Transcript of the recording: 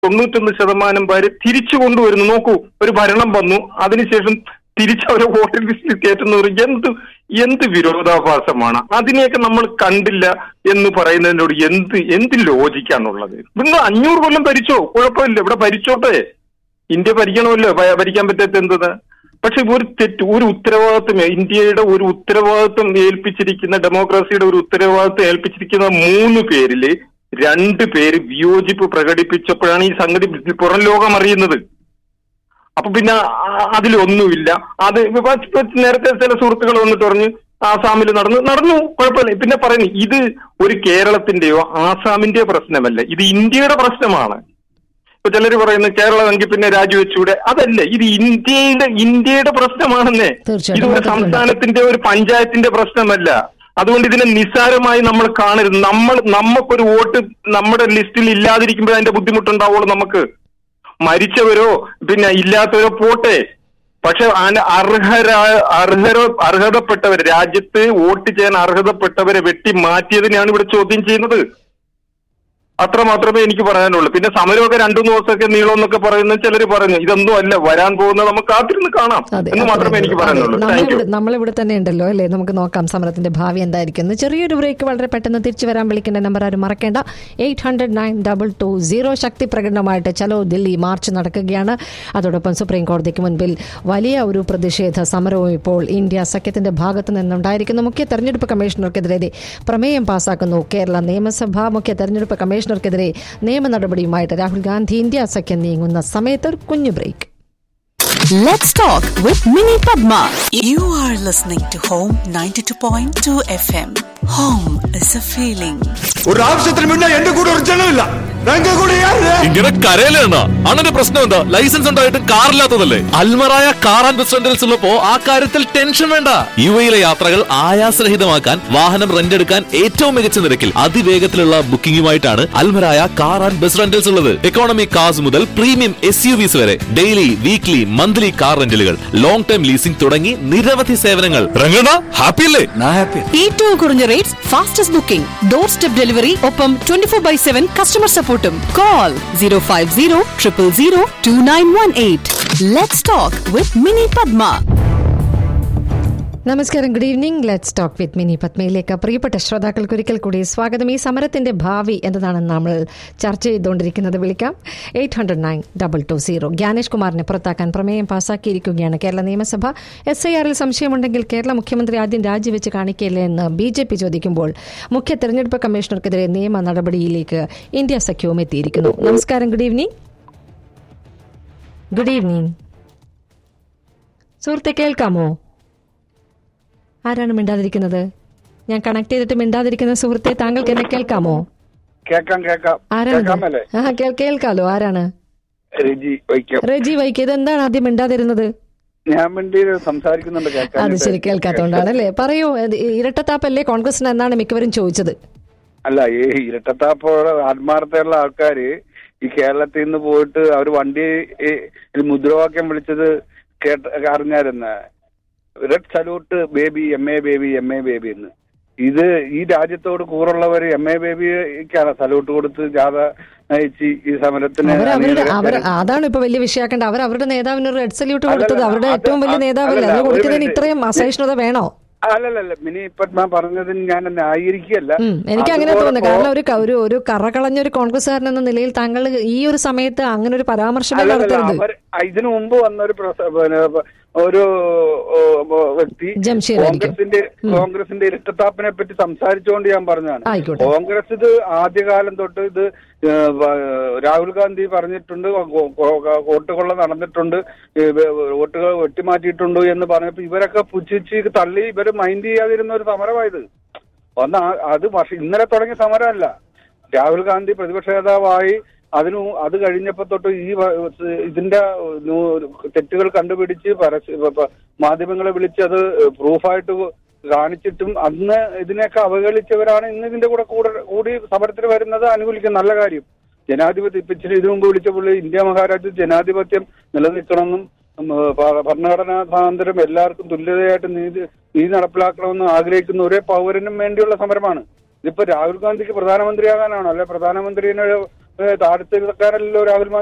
തൊണ്ണൂറ്റൊന്ന് ശതമാനം പേര് തിരിച്ചു കൊണ്ടുവരുന്നു നോക്കൂ ഒരു ഭരണം വന്നു അതിനുശേഷം തിരിച്ച് അവരെ വോട്ടർ ലിസ്റ്റിൽ കയറ്റുന്നവർ എന്ത് എന്ത് വിരോധാഭാസമാണ് അതിനെയൊക്കെ നമ്മൾ കണ്ടില്ല എന്ന് പറയുന്നതിനോട് എന്ത് എന്ത് ലോജിക്കാണുള്ളത് നിങ്ങൾ അഞ്ഞൂറ് കൊല്ലം ഭരിച്ചോ കുഴപ്പമില്ല ഇവിടെ ഭരിച്ചോട്ടെ ഇന്ത്യ ഭരിക്കണമല്ലോ ഭ- ഭരിക്കാൻ പറ്റാത്ത എന്തത് പക്ഷെ ഒരു തെറ്റ് ഒരു ഉത്തരവാദിത്വം ഇന്ത്യയുടെ ഒരു ഉത്തരവാദിത്വം ഏൽപ്പിച്ചിരിക്കുന്ന ഡെമോക്രസിയുടെ ഒരു ഉത്തരവാദിത്വം ഏൽപ്പിച്ചിരിക്കുന്ന മൂന്ന് പേരില് രണ്ട് പേര് വിയോജിപ്പ് പ്രകടിപ്പിച്ചപ്പോഴാണ് ഈ സംഗതി പുറം ലോകം അറിയുന്നത് അപ്പൊ പിന്നെ ആ- അതിലൊന്നുമില്ല അത് ഇപ്പൊ ഇപ്പൊ നേരത്തെ ചില സുഹൃത്തുക്കൾ വന്നിട്ട് പറഞ്ഞു ആസാമിൽ നടന്നു നടന്നു കുഴപ്പമില്ല പിന്നെ പറയുന്നു ഇത് ഒരു കേരളത്തിന്റെയോ ആസാമിന്റെയോ പ്രശ്നമല്ല ഇത് ഇന്ത്യയുടെ പ്രശ്നമാണ് ഇപ്പൊ ചിലർ പറയുന്നു കേരളം എങ്കിൽ പിന്നെ രാജിവെച്ചൂടെ അതല്ല ഇത് ഇന്ത്യയുടെ ഇന്ത്യയുടെ പ്രശ്നമാണെന്നേ തീർച്ചയായിട്ടും. ഇത് ഒരു സംസ്ഥാനത്തിന്റെ ഒരു പഞ്ചായത്തിന്റെ പ്രശ്നമല്ല അതുകൊണ്ട് ഇതിനെ നിസ്സാരമായി നമ്മൾ കാണരുത് നമ്മൾ നമുക്കൊരു വോട്ട് നമ്മുടെ ലിസ്റ്റിൽ ഇല്ലാതിരിക്കുമ്പോൾ അതിന്റെ ബുദ്ധിമുട്ടുണ്ടാവുള്ളൂ നമുക്ക് മരിച്ചവരോ പിന്നെ ഇല്ലാത്തവരോ പോട്ടെ പക്ഷെ അതിന് അർഹരായ അർഹരോ അർഹതപ്പെട്ടവരെ രാജ്യത്ത് വോട്ട് ചെയ്യാൻ അർഹതപ്പെട്ടവരെ വെട്ടി മാറ്റിയതിനെയാണ് ഇവിടെ ചോദ്യം ചെയ്യുന്നത് അത്ര മാത്രമേ എനിക്ക് പറയാനുള്ളൂ പിന്നെ സമരമൊക്കെ രണ്ടു മൂന്ന് ദിവസമൊക്കെ നീളം എന്നൊക്കെ പറയുന്നത് ചിലർ പറഞ്ഞു ഇതൊന്നും അല്ല വരാൻ പോകുന്നത് നമുക്ക് കാത്തിരുന്ന് കാണാം അതെ, എന്ന് മാത്രമേ അത്രേ എനിക്ക് ഉള്ളൂ. പറയാനുള്ളൂ അതെ, താങ്ക് യു നമ്മളിവിടെ നമ്മളിവിടെ തന്നെ ഉണ്ടല്ലോ അല്ലേ നമുക്ക് നോക്കാം സമരത്തിന്റെ ഭാവി എന്തായിരിക്കും എന്ന് ചെറിയൊരു ബ്രേക്ക് വളരെ പെട്ടെന്ന് തിരിച്ചു വരാൻ വിളിക്കേണ്ട നമ്പർ ആരും മറക്കേണ്ട eight hundred nine double two zero ശക്തി പ്രകടനമായിട്ട് ചലോ ദില്ലി മാർച്ച് നടക്കുകയാണ് അതോടൊപ്പം സുപ്രീം കോടതിക്ക് മുൻപിൽ വലിയ ഒരു പ്രതിഷേധ സമരവും ഇപ്പോൾ ഇന്ത്യ സഖ്യത്തിന്റെ ഭാഗത്ത് നിന്നുണ്ടായിരിക്കുന്നു മുഖ്യ തെരഞ്ഞെടുപ്പ് കമ്മീഷണർക്കെതിരെ ദേ പ്രമേയം പാസാക്കുന്നു കേരള നിയമസഭ മുഖ്യ തെരഞ്ഞെടുപ്പ് കമ്മീഷണർക്കെതിരെ നിയമ നടപടിയുമായിട്ട് രാഹുൽ ഗാന്ധി ഇന്ത്യ സഖ്യം നീങ്ങുന്ന സമയത്ത് ഒരു കുഞ്ഞു break Let's talk with Mini Padma. You are listening to Home 92.2 FM. Home is a feeling. ஒரு ஆവശ്യത്തിന് മുന്നേ എന്റെ കൂടെ ഒരു ജനമില്ല എന്റെ കൂടെ ആര്? ഇങ്ങനെ കരയിലെണ്ണ അണ്ണന്റെ പ്രശ്നം എന്താ ലൈസൻസ് ഉണ്ടായിട്ടും കാറില്ലാത്തതല്ലേ Almaraya car and bus rentals ഉള്ളപ്പോ ആ കാര്യത്തിൽ ടെൻഷൻ വേണ്ട യു എയിലെ യാത്രകൾ ആയാസരഹിതമാക്കാൻ വാഹനം റെന്റ് എടുക്കാൻ ഏറ്റവും മികച്ച നിരക്കിൽ അതിവേഗത്തിലുള്ള ബുക്കിംഗുമായിട്ടാണ് Almaraya car and bus rentals ഉള്ളത് എക്കോണമി കാർസ് മുതൽ പ്രീമിയം എസ് യു വിസ് വരെ ഡെയിലി വീക്ക്ലി മന്ത്ലി കാർ റെന്റലുകൾ ലോങ് ടൈം ലീസിംഗ് തുടങ്ങി നിരവധി സേവനങ്ങൾ രംഗണ ഹാപ്പി അല്ലേ ഞാൻ happy. ഏറ്റവും കുറഞ്ഞ rates fastest booking door step delivery ഒപ്പം twenty four by seven customer സപ്പോർട്ടും call zero five zero triple zero two nine one eight let's talk with Mini Padma നമസ്കാരം good evening let's talk with Mini പത്മയിലേക്ക് പ്രിയപ്പെട്ട ശ്രോതാക്കൾക്ക് ഒരിക്കൽ കൂടി സ്വാഗതം ഈ സമരത്തിന്റെ ഭാവി എന്നതാണ് നമ്മൾ ചർച്ച ചെയ്തുകൊണ്ടിരിക്കുന്നത് വിളിക്കാം eight hundred nine double two zero Gyanesh കുമാറിനെ പുറത്താക്കാൻ പ്രമേയം പാസാക്കിയിരിക്കുകയാണ് കേരള നിയമസഭ എസ് ഐ ആറിൽ സംശയമുണ്ടെങ്കിൽ കേരള മുഖ്യമന്ത്രി ആദ്യം രാജിവെച്ച് കാണിക്കില്ലേ എന്ന് ബി ജെ പി ചോദിക്കുമ്പോൾ മുഖ്യ തെരഞ്ഞെടുപ്പ് കമ്മീഷണർക്കെതിരെ നിയമ നടപടിയിലേക്ക് ഇന്ത്യ സഖ്യവും എത്തിയിരിക്കുന്നു നമസ്കാരം ഗുഡ് ഈവനിംഗ് ഗുഡ് ഈവനിംഗ് സുഹൃത്തെ കേൾക്കാമോ ആരാണ് മിണ്ടാതിരിക്കുന്നത് ഞാൻ കണക്ട് ചെയ്തിട്ട് മിണ്ടാതിരിക്കുന്ന സുഹൃത്തെ താങ്കൾക്ക് എന്നെ കേൾക്കാമോ കേക്കാം കേക്കാം ആരാണ് കേക്കാമല്ലേ ആ കേൾ- കേൾക്കാലോ ആരാണ് രജി വൈക്കം റെജി വൈക്ക് ഇതെന്താണ് ആദ്യം മിണ്ടാതിരുന്നത് ഞാൻ വേണ്ടി സംസാരിക്കുന്നുണ്ട് കേൾക്കാൻ അത് ശരി കേൾക്കാത്തോണ്ടാണ് അല്ലേ പറയൂ ഇത് ഇരട്ടത്താപ്പല്ലേ കോൺഗ്രസിന് എന്നാണ് മിക്കവരും ചോദിച്ചത് അല്ല ഈ ഇരട്ടത്താപ്പോടെ ആത്മാർത്ഥമുള്ള ആൾക്കാര് ഈ കേരളത്തിൽ നിന്ന് പോയിട്ട് അവർ വണ്ടി ഈ ഒരു മുദ്രാവാക്യം വിളിച്ചത് കേട്ട അറിഞ്ഞായിരുന്ന red salute Baby M A Baby M A Baby എന്ന് ഇത് ഈ രാജ്യത്തോട് കൂറുള്ളവർ എം എ ബേബിക്കാണ് സല്യൂട്ട് കൊടുത്ത് ജാഥ നയിച്ച് ഈ സമരത്തിന് അവർ അവരുടെ അണിനിര- അവർ അതാണ് ഇപ്പൊ വലിയ വിഷയാക്കേണ്ട അവർ അവരുടെ നേതാവിന് ഒരു റെഡ് സല്യൂട്ട് അല്ലല്ല, കൊടുത്തത് അവരുടെ അത് ഏറ്റവും വലിയ അത് നേതാവല്ലേ അല്ലല്ല, അത് ഒരു കൊടുക്കുന്നതിന് മിനിറ്റ്. ഇത്രയും അസഹിഷ്ണുത വേണോ അല്ലല്ല മിനി പത്മ പറഞ്ഞതിന് ഞാൻ ന്യായീകരിക്കുകയല്ല ഉം, എനിക്ക് അങ്ങനെ അതുപോലെ തോന്നുന്നു കാരണം ഒരു ക- ഒരു ഒരു കറകളഞ്ഞ ഒരു കോൺഗ്രസ്സുകാരൻ എന്ന നിലയിൽ താങ്കൾ ഈ ഒരു സമയത്ത് അങ്ങനെ ഒരു പരാമർശമേ അല്ലല്ല, നടത്തരുത് അവർ ഇതിനു മുമ്പ് വന്ന ഒരു പ്രസ- പിന്നെ ഒരു ഓ, ഓ, വ്യക്തി ജംഷീർ ആയിരിക്കും. കോൺഗ്രസിന്റെ കോൺഗ്രസിന്റെ ഇരട്ടത്താപ്പിനെ പറ്റി സംസാരിച്ചുകൊണ്ട് ഞാൻ പറഞ്ഞതാണ് ആയിക്കോട്ടെ. കോൺഗ്രസ് ഇത് ആദ്യകാലം തൊട്ട് ഇത് ഏ, വ- രാഹുൽ ഗാന്ധി പറഞ്ഞിട്ടുണ്ട് കൊ- കൊ- വോട്ട് കൊള്ള നടന്നിട്ടുണ്ട് ഏ, വ- വോട്ടുകൾ വെട്ടിമാറ്റിയിട്ടുണ്ട് എന്ന് പറഞ്ഞപ്പോ ഇവരൊക്കെ പുച്ഛിച്ച് തള്ളി ഇവര് മൈൻഡ് ചെയ്യാതിരുന്ന ഒരു സമരമായത് ഒന്ന് ആ- അത് വർഷ ഇന്നലെ തുടങ്ങിയ സമരമല്ല രാഹുൽ ഗാന്ധി പ്രതിപക്ഷ നേതാവായി അതിനു അത് കഴിഞ്ഞപ്പോ തൊട്ട് ഈ വ- ഇതിന്റെ നൂ- തെറ്റുകൾ കണ്ടുപിടിച്ച് പരസ്യ പ- പ- മാധ്യമങ്ങളെ വിളിച്ച് അത് പ്രൂഫായിട്ട് കാണിച്ചിട്ടും അന്ന് ഇതിനെയൊക്കെ അവഹേളിച്ചവരാണ് ഇന്ന് ഇതിന്റെ കൂടെ കൂടെ കൂടി സമരത്തിന് വരുന്നത് അനുകൂലിക്കുന്ന നല്ല കാര്യം ജനാധിപത്യം ഇപ്പൊ ഇച്ചിരി ഇതിനു മുമ്പ് വിളിച്ചപ്പോൾ ഇന്ത്യ മഹാരാജ്യത്ത് ജനാധിപത്യം നിലനിൽക്കണമെന്നും ഉം, ഭ- ഭരണഘടനാ സ്വാതന്ത്ര്യം എല്ലാവർക്കും തുല്യതയായിട്ട് നീതി നീതി നടപ്പിലാക്കണമെന്ന് ആഗ്രഹിക്കുന്ന ഒരേ പൗരനും വേണ്ടിയുള്ള സമരമാണ് ഇതിപ്പോ രാഹുൽ ഗാന്ധിക്ക് പ്രധാനമന്ത്രിയാകാനാണോ അല്ലെ പ്രധാനമന്ത്രിനെ താഴത്തെ രാഹുൽ